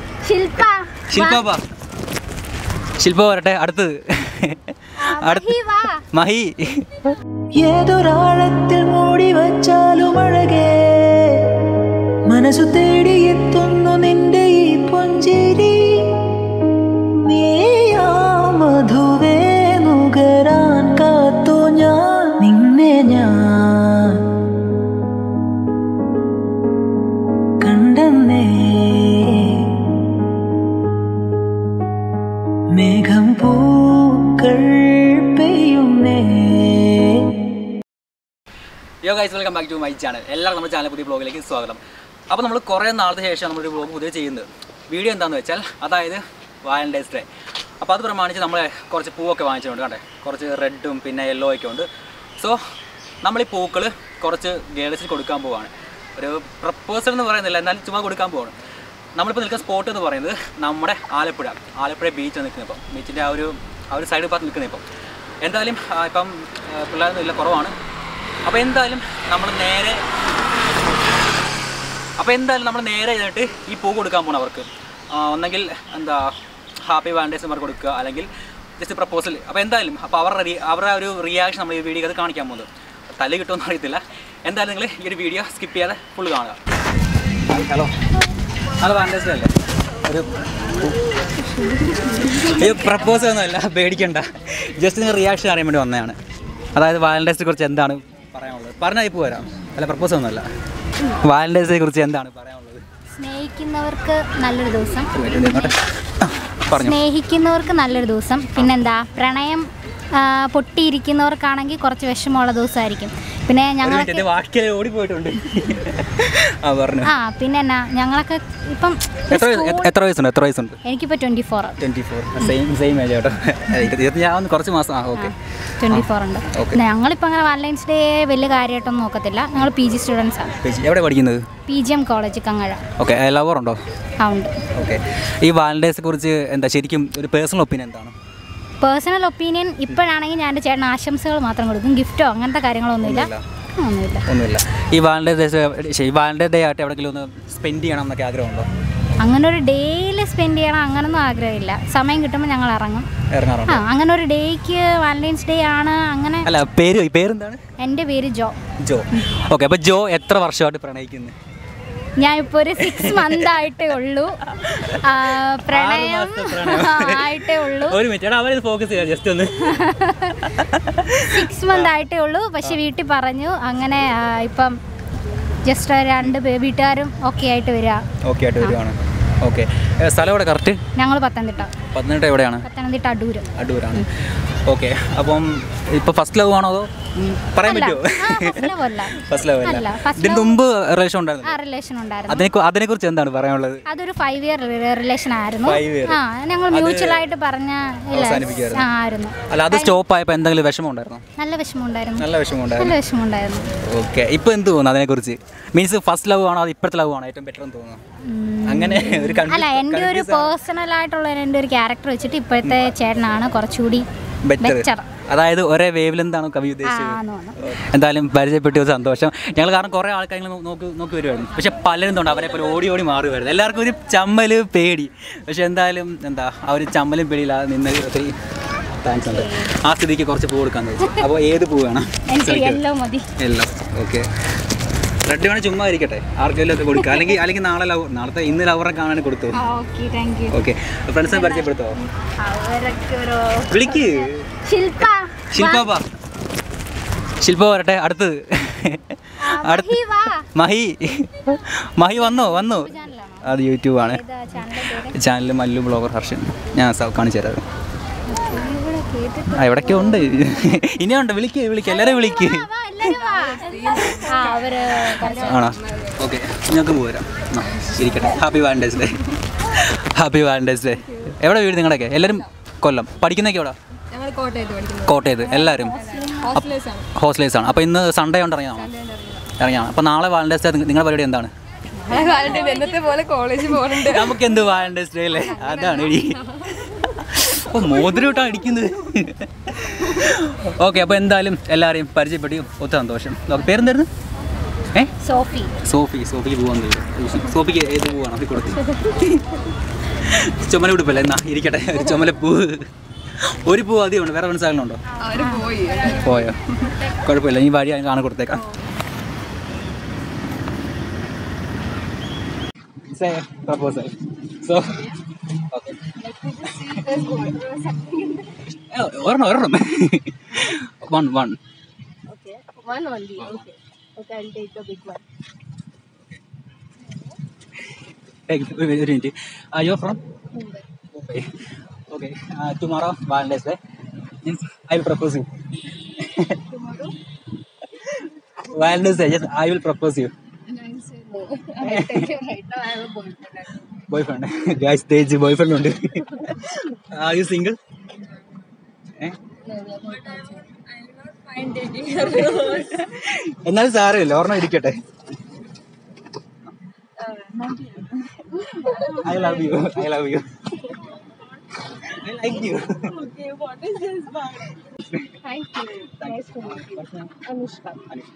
ശില്പ ശില്പ ശില്പ വരട്ടെ അടുത്തത് അടുത്ത മഹി വാ മഹി ഏതൊരാഴത്തിൽ മൂടി വച്ചാലും അഴകേ മനസ്സു തേടി എത്തുന്നു നിന്റെ ഈ പുഞ്ചിരി നീയാ മധുവേ നുകരാൻ കാത്തു ഞാൻ നിന്നെ ഞാൻ കണ്ടെന്നേ മേഘം പൂക്കൾ പെയ്യുന്നേ yo guys welcome back to my channel എല്ലാവർക്കും നമ്മുടെ ചാനൽ പുതിയ ബ്ലോഗിലേക്ക് സ്വാഗതം അപ്പോൾ നമ്മൾ കുറേ നാളത്തെ ശേഷം നമ്മളൊരു ബ്ലോഗ് പുതിയ ചെയ്യുന്നത് വീഡിയോ എന്താണെന്ന് വെച്ചാൽ അതായത് വാലൻറ്റൈൻസ് ഡേ അപ്പോൾ അത് പ്രമാണിച്ച് നമ്മൾ കുറച്ച് പൂവൊക്കെ വാങ്ങിച്ചിട്ടുണ്ട് കണ്ടേ കുറച്ച് റെഡും പിന്നെ യെല്ലോ ഒക്കെ ഉണ്ട് സോ നമ്മൾ ഈ പൂക്കൾ കുറച്ച് ഗേൾസിന് കൊടുക്കാൻ പോവാണ് ഒരു പ്രപ്പോസൽ എന്ന് പറയുന്നില്ല എന്നാലും ചുമ്മാ കൊടുക്കാൻ പോവാണ് നമ്മളിപ്പോൾ നിൽക്കുന്ന സ്പോട്ട് എന്ന് പറയുന്നത് നമ്മുടെ ആലപ്പുഴ ആലപ്പുഴ ബീച്ചാണ് നിൽക്കുന്നത് ഇപ്പം ബീച്ചിൻ്റെ ആ ഒരു ആ ഒരു സൈഡ് ഭാഗത്ത് നിൽക്കുന്നത് ഇപ്പം എന്തായാലും ആ, ഇപ്പം ആ, പിള്ളേരൊന്നും ഇല്ല കുറവാണ് അപ്പോൾ എന്തായാലും നമ്മൾ നേരെ അപ്പോൾ എന്തായാലും നമ്മൾ നേരെ ചെയ്തിട്ട് ഈ പൂ കൊടുക്കാൻ പോകണം അവർക്ക് ആ, ഒന്നെങ്കിൽ എന്താ ഹാപ്പി വാലൻറ്റൈൻസ് അവർക്ക് കൊടുക്കുക അല്ലെങ്കിൽ ജസ്റ്റ് പ്രപ്പോസൽ അപ്പോൾ എന്തായാലും അപ്പോൾ അവരുടെ റി- അവരുടെ ആ ഒരു റിയാക്ഷൻ നമ്മൾ ഈ വീഡിയോ അത് കാണിക്കാൻ പോകുന്നത് തല്ല് കിട്ടുമെന്ന് അറിയത്തില്ല എന്തായാലും നിങ്ങൾ ഈ ഒരു വീഡിയോ സ്കിപ്പ് ചെയ്യാതെ ഫുൾ കാണുക ഹലോ ഹലോ വാലൻറ്റൈൻസ് ഡേ അല്ലേ ഒരു ഇത് പ്രപ്പോസൽ ഒന്നുമല്ല പേടിക്കണ്ട ജസ്റ്റ് നിങ്ങൾ റിയാക്ഷൻ അറിയാൻ വേണ്ടി വന്നതാണ് അതായത് വാലൻറ്റൈൻസിനെ കുറിച്ച് എന്താണ് പറയാനുള്ളത് പറഞ്ഞാൽ ഇപ്പോൾ വരാം അല്ല പ്രപ്പോസൽ ഒന്നുമല്ല വാലൻറ്റൈൻസിനെ കുറിച്ച് എന്താണ് പറയാനുള്ളത് സ്നേഹിക്കുന്നവർക്ക് നല്ലൊരു ദിവസം ഒരു minute ഇരുന്നോട്ടെ. ആ, പറഞ്ഞു സ്നേഹിക്കുന്നവർക്ക് നല്ലൊരു ദിവസം പിന്നെന്താ പ്രണയം ആ, പൊട്ടിയിരിക്കുന്നവർക്കാണെങ്കിൽ കുറച്ച് വിഷമമുള്ള ദിവസമായിരിക്കും പിന്നെ ഞങ്ങളൊക്കെ എൻ്റെ വാക്കിൽ ഓടിപ്പോയിട്ടുണ്ട് ആ പറഞ്ഞു ആ പിന്നെ എന്നാ ഞങ്ങളൊക്കെ ഇപ്പം എത്ര വയസ്സ് എത്ര- എത്ര വയസ്സുണ്ട് എത്ര വയസ്സുണ്ട് എനിക്കിപ്പോൾ twenty four twenty four same same age കേട്ടോ ഇരുപത്തി ഞാൻ ഒന്ന് കുറച്ച് മാസം ആ ഓക്കെ ട്വൻറ്റി ഫോർ ഉണ്ട് Okay. ഞങ്ങളിപ്പോൾ അങ്ങനെ വാലൻറ്റൈൻസ് ഡേ വലിയ കാര്യമായിട്ടൊന്നും നോക്കത്തില്ല ഞങ്ങൾ പി ജി സ്റ്റുഡൻസാണ് എവിടെ പഠിക്കുന്നത് P G M college Kangazha okay lover ഉണ്ടോ ആ ഉണ്ട് ഓക്കെ ഈ വാലൻറ്റൈൻസിനെ കുറിച്ച് എന്താ ശരിക്കും ഒരു പേഴ്സണൽ ഒപ്പീനിയൻ എന്താണ് പേഴ്സണൽ ഒപ്പീനിയൻ ഇപ്പോഴാണെങ്കിൽ ഞാൻ എൻ്റെ ചേട്ടൻ ആശംസകൾ മാത്രം കൊടുക്കും ഗിഫ്റ്റോ അങ്ങനത്തെ കാര്യങ്ങളൊന്നുമില്ല ഒന്നുമില്ല. ഒന്നുമില്ല ഒന്നുമില്ല ഈ വാലൻറ്റൈൻസ് ഡേ ശരി വാലൻറ്റൈൻ ഡേ ആയിട്ട് എവിടെയെങ്കിലും ഒന്ന് സ്പെൻഡ് ചെയ്യണം എന്നൊക്കെ ആഗ്രഹമുണ്ടോ അങ്ങനെ ഒരു ഡേയിൽ സ്പെൻഡ് ചെയ്യണം അങ്ങനൊന്നും ആഗ്രഹമില്ല സമയം കിട്ടുമ്പോൾ ഞങ്ങൾ ഇറങ്ങും ആ ഇറങ്ങാറുണ്ടോ അങ്ങനെ ഒരു ഡേക്ക് വാലൻറ്റൈൻസ് ഡേ ആണ് അങ്ങനെ അല്ല പേര് പേരെന്താണ് എൻ്റെ പേര് ജോ ജോ ഓക്കെ അപ്പോൾ ജോ എത്ര വർഷമായിട്ട് പ്രണയിക്കുന്നത് ഞാൻ ഇപ്പോൾ ഒരു സിക്സ് മന്ത് ആയിട്ടേ ഉള്ളൂ ആ, പ്രണയം മാസത്തെ പ്രണയം. ആയിട്ടേ ഉള്ളൂ ഒരു മിനിറ്റ് അവരെ ഫോക്കസ് ചെയ്യാം ജസ്റ്റ് ഒന്ന് സിക്സ് മന്ത് ആയിട്ടേ ഉള്ളൂ പക്ഷെ വീട്ടിൽ പറഞ്ഞു അങ്ങനെ ആ, ഇപ്പം ജസ്റ്റ് രണ്ട് പേ- വീട്ടുകാരും ഒക്കെ ആയിട്ട് വരിക ഓക്കെ ആയിട്ട് വരുവാണ് ഓക്കെ സ്ഥലം എവിടെ കറക്റ്റ് ഞങ്ങൾ പത്തനംതിട്ട പത്തനംതിട്ട എവിടെയാണ് പത്തനംതിട്ട അടൂര് അടൂരാണ് ഓക്കെ അപ്പം ഇപ്പോൾ ഫസ്റ്റ് ലവ് ആണോ അതോ ഉം, പറയാൻ അല്ല. പറ്റുമോ ആ, first love അല്ല. ഫസ്റ്റ് ലവ് അല്ല, അല്ല first ഇതിന് love- മുമ്പ് റിലേഷൻ ഉണ്ടായിരുന്നു ആ റിലേഷൻ ഉണ്ടായിരുന്നു അതിനെ അതിനെ കുറിച്ച് എന്താണ് പറയാനുള്ളത് അതൊരു ഫൈവ് ഇയർ റിലേഷൻ ആയിരുന്നു Five year. ആ ഞങ്ങൾ അത് മ്യൂച്വൽ ആയിട്ട് പറഞ്ഞ ഇല്ല അവസാനിപ്പിക്കുമായിരുന്നു. ആ, ആയിരുന്നു അല്ല അത് സ്റ്റോപ്പ് ആയപ്പോൾ എന്തെങ്കിലും വിഷമം ഉണ്ടായിരുന്നോ നല്ല വിഷമം ഉണ്ടായിരുന്നു നല്ല വിഷമം നല്ല ഉണ്ടായിരുന്നു വിഷമം ഉണ്ടായിരുന്നു ഓക്കെ ഇപ്പോൾ എന്ത് തോന്നുന്നു അതിനെക്കുറിച്ച് മീൻസ് ഫസ്റ്റ് ലവ് ആണോ അത് ഇപ്പോഴത്തെ ലവ് ആണോ ഏറ്റവും ബെറ്റർ എന്ന് തോന്നുന്നു അങ്ങനെ ഒരു അല്ല എൻ്റെ ഒരു പേഴ്സണൽ ആയിട്ടുള്ള എൻ്റെ ഒരു ക്യാരക്ടർ വെച്ചിട്ട് ഇപ്പോഴത്തെ ചേട്ടനാണ് കുറച്ചുകൂടി ബെറ്റർ ബെറ്റർ അതായത് ഒരേ വേവ് ലെന്താണ് കവി ആ ഉദ്ദേശിച്ചത് തോന്നുന്നു എന്തായാലും പരിചയപ്പെട്ട ഒരു സന്തോഷം ഞങ്ങൾ കാരണം കുറേ ആൾക്കാർ ഇങ്ങനെ നോക്കി നോക്കി വരുമായിരുന്നു പക്ഷെ പലരും തൊണ്ട് അവരെ പോലെ ഓടി ഓടി മാറുമായിരുന്നു എല്ലാവർക്കും ഒരു ചമ്മൽ പേടി പക്ഷെ എന്തായാലും എന്താ ആ ഒരു ചമ്മലും പേടിയില്ലാതെ നിന്ന് ഒത്തിരി താങ്ക്സ് ഉണ്ട് ആ സ്ഥിതിക്ക് കുറച്ച് പൂ കൊടുക്കാൻ ചോദിച്ചു അപ്പോൾ ഏത് പൂ വേണം എനിക്ക് എല്ലാം മതി എല്ലാം ഓക്കെ റെഡ് വേണേൽ ചുമ്മാ ഇരിക്കട്ടെ ആർക്കെങ്കിലും ഒക്കെ കൊടുക്കുക അല്ലെങ്കിൽ അല്ലെങ്കിൽ നാളെ ലവ് നാളത്തെ ഇന്ന് ലവറെ കാണാൻ കൊടുത്തു ഓക്കെ താങ്ക് യു ഓക്കെ ഫ്രണ്ട്സിനെ പരിചയപ്പെടുത്തോ അവരൊക്കെ ഒരു വിളിക്ക് ശില്പ ശില്പ ശില്പ വരട്ടെ അടുത്തത് അടുത്ത് മഹി വാ മഹി മഹി വന്നോ വന്നു ചാനലാണോ അത് യൂട്യൂബാണ് ഏതാ ചാനലിന്റെ പേര് ചാനൽ മല്ലു ബ്ലോഗർ ഹർഷൻ ഞാൻ സ- കാണിച്ചു തരാം ഇവിടെ കേട്ടിട്ട് ആ എവിടൊക്കെ ഉണ്ട് ഇനിയുണ്ട് വിളിക്ക് വിളിക്ക് എല്ലാവരും വിളിക്ക് വാ, എല്ലാരും വാ. ആ അവര് കുറച്ച് ആണോ ഓക്കെ ഞങ്ങൾക്ക് പോരാം ആ, ഇരിക്കട്ടെ happy Valentine's Day happy Valentine's Day എവിടെ വീട് നിങ്ങളുടെയൊക്കെ എല്ലാവരും കൊല്ലം പഠിക്കുന്നൊക്കെ എവിടെ ഞങ്ങൾ കോട്ടയത്ത് പഠിക്കുന്നത് കോട്ടയത്ത് എല്ലാവരും ഹോസ്റ്റലേഴ്സ് ആണ് ഹോസ്റ്റലേഴ്സ് ആണ് അപ്പോൾ ഇന്ന് സൺഡേ കൊണ്ട് ഇറങ്ങിയാണോ ഇറങ്ങിയാണ് അപ്പോൾ നാളെ വാലൻറ്റൈൻസ് ഡേ നിങ്ങളുടെ പരിപാടി എന്താണ് നാളെ വാലന്റൈൻ എന്നത്തെ പോലെ കോളേജിൽ പോകുന്നുണ്ട് നമുക്ക് എന്ത് വാലൻറ്റൈൻസ് ഡേ അല്ലേ അതാണ് ഇടി ഓ മോതിരോട്ടാണ് അടിക്കുന്നത് ഓക്കെ അപ്പോൾ എന്തായാലും എല്ലാവരെയും പരിചയപ്പെട്ടി ഒത്തിരി സന്തോഷം ഓക്കെ പേരെന്തായിരുന്നു ഏ സോഫി സോഫി സോഫിക്ക് പോകാൻ കഴിയും സോഫിക്ക് ഏത് പോവാണ് കൊടുത്തു ചുമല ഉടുപ്പല്ലേ എന്നാ ഇരിക്കട്ടെ ഒരു ചുമലപ്പൂ ഒരു പൂ അധികമുണ്ട് വേറെ മനസ്സിലാകുന്നുണ്ടോ അവര് പോയി പോയോ കുഴപ്പമില്ല ഈ വഴി കാണാൻ കൊടുത്തേക്കാം പ്രപ്പോസൽ സോ ഓക്കെ ഒരെണ്ണം ഒരെണ്ണം one one Okay. One only. Okay. Okay, I'll take the big one. ഒരു minute you from Mumbai okay tomorrow Valentine's Day means I will propose you Valentine's Day yes I will propose you And I said no. I'll tell you right now, I have a boyfriend. Boyfriend guys Tej boyfriend ഉണ്ട് are you single ഏഹ് No, we are not dancing. I will not find dating her. എന്നാലും സാരമില്ല ഓർമ്മ ഇരിക്കട്ടെ I love you I love you I like you okay, what is this about? Thank you. Nice to meet you. Anushka. Anushka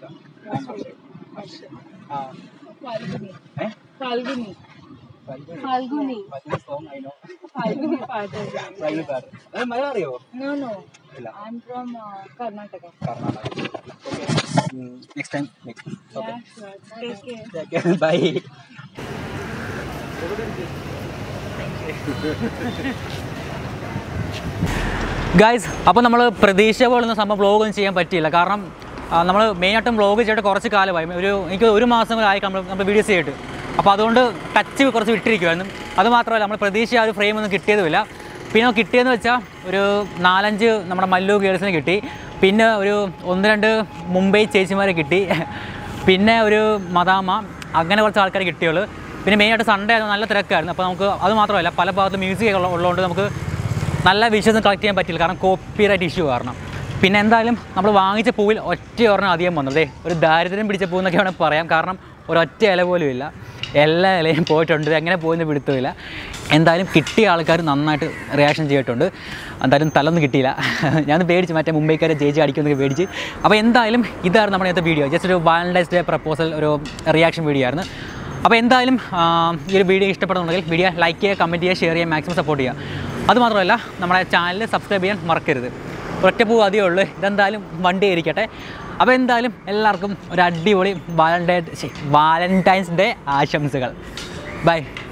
Falguni. ഏഹ് Falguni. Falguni. Song I know Falguni Patel. Malayalam അറിയോ No, no. ഇല്ല I'm from uh, Karnataka. Karnataka okay next time okay Yeah, sure. Take care. Bye guys അപ്പോൾ നമ്മൾ പ്രതീക്ഷ പോലൊന്നും സംഭവം വ്ളോഗൊന്നും ചെയ്യാൻ പറ്റിയില്ല കാരണം നമ്മൾ മെയിനായിട്ടും വ്ളോഗ് ചെയ്തിട്ട് കുറച്ച് കാലമായി ഒരു എനിക്ക് ഒരു മാസം ആയി നമ്മൾ നമ്മൾ വീഡിയോസ് ചെയ്തിട്ട് അപ്പോൾ അതുകൊണ്ട് ടച്ച് കുറച്ച് വിട്ടിരിക്കുമായിരുന്നു അത് മാത്രമല്ല നമ്മൾ പ്രതീക്ഷ ആ ഒരു ഫ്രെയിം ഒന്നും കിട്ടിയതുമില്ല പിന്നെ കിട്ടിയെന്ന് വെച്ചാൽ ഒരു നാലഞ്ച് നമ്മുടെ മല്ലു ഗേൾസിനെ കിട്ടി പിന്നെ ഒരു ഒന്ന് രണ്ട് മുംബൈ ചേച്ചിമാരെ കിട്ടി പിന്നെ ഒരു മദാമ അങ്ങനെ കുറച്ച് ആൾക്കാരെ കിട്ടിയുള്ളൂ പിന്നെ മെയിനായിട്ട് സൺഡേ ആയിരുന്നു നല്ല തിരക്കായിരുന്നു അപ്പോൾ നമുക്ക് അത് മാത്രമല്ല പല ഭാഗത്ത് മ്യൂസിക് ഉള്ള ഉള്ളതുകൊണ്ട് നമുക്ക് നല്ല വിഷസ് കളക്ട് ചെയ്യാൻ പറ്റില്ല കാരണം കോപ്പി റൈറ്റ് ഇഷ്യൂ കാരണം പിന്നെ എന്തായാലും നമ്മൾ വാങ്ങിച്ച പൂവിൽ ഒറ്റ ഒരെണ്ണം അധികം വന്നു അതെ ഒരു ദാരിദ്ര്യം പിടിച്ച പൂ എന്നൊക്കെ വേണമെങ്കിൽ പറയാം കാരണം ഒരൊറ്റ ഇല പോലും ഇല്ല എല്ലാ ഇലയും പോയിട്ടുണ്ട് ഇത് എങ്ങനെ പോയെന്ന് പിടുത്തമില്ല എന്തായാലും കിട്ടിയ ആൾക്കാർ നന്നായിട്ട് റിയാക്ഷൻ ചെയ്തിട്ടുണ്ട് എന്തായാലും തലൊന്നും കിട്ടിയില്ല ഞാൻ പേടിച്ച് മറ്റേ മുംബൈക്കാരെ ജയിച്ച് അടിക്കുന്നൊക്കെ പേടിച്ച് അപ്പോൾ എന്തായാലും ഇതായിരുന്നു നമ്മുടെ ഇന്നത്തെ വീഡിയോ ജസ്റ്റ് ഒരു വാലൻറ്റൈൻസ് ഡേ പ്രപ്പോസൽ ഒരു റിയാക്ഷൻ വീഡിയോ ആയിരുന്നു അപ്പോൾ എന്തായാലും ആ, ഈ ഒരു വീഡിയോ ഇഷ്ടപ്പെടുന്നുണ്ടെങ്കിൽ വീഡിയോ ലൈക്ക് ചെയ്യുക കമൻറ്റ് ചെയ്യുക ഷെയർ ചെയ്യുക മാക്സിമം സപ്പോർട്ട് ചെയ്യുക അതുമാത്രമല്ല നമ്മുടെ ചാനൽ സബ്സ്ക്രൈബ് ചെയ്യാൻ മറക്കരുത് ഒറ്റ പൂ അധികം ഉള്ളൂ ഇതെന്തായാലും വണ്ടി ആയിരിക്കട്ടെ അപ്പോൾ എന്തായാലും എല്ലാവർക്കും ഒരു അടിപൊളി വാലൻറ്റൈൻ വാലൻറ്റൈൻസ് ഡേ ആശംസകൾ ബൈ